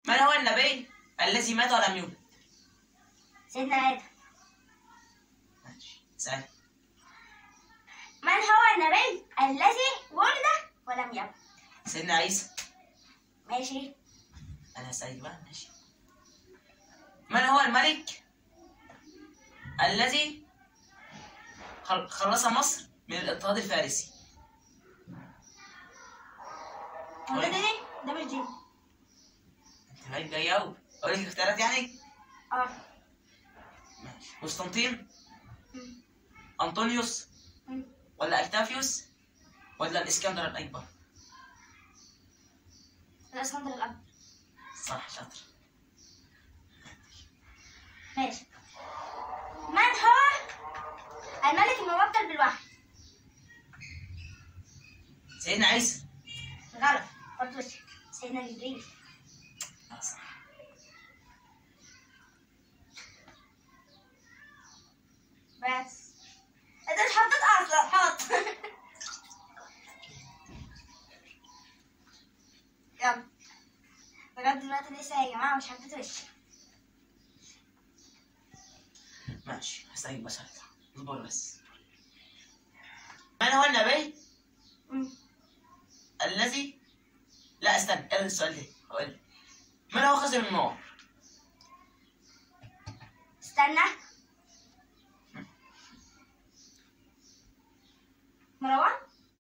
من هو النبي الذي مات ولم يولد سيدنا آدم ماشي سهل من هو النبي الذي ولد ولم يمت سيدنا عيسى ماشي انا هسألك بقى ماشي من هو الملك الذي خل- خلص مصر من الاضطهاد الفارسي هو ده دي ده مش دي انت بقيت جاوب اقول لك اختيارات يعني اه ماشي قسطنطين مم. انطونيوس مم. ولا اكتافيوس ولا الاسكندر الاكبر الاسكندر الأكبر صح شاطر ماشي من هو الملك الموكل بالوحي سيدنا عيسى غلط برضه سيدنا جبريل آه، صح بس انت مش حطيت اصلا حط يلا لغايه دلوقتي لسه يا جماعه مش حطيت وش ماشي هسألك بس على اصبر بس من هو النبي مم. الذي لا استنى الغي السؤال ده هقول لك. من هو خزن النار استنى مروان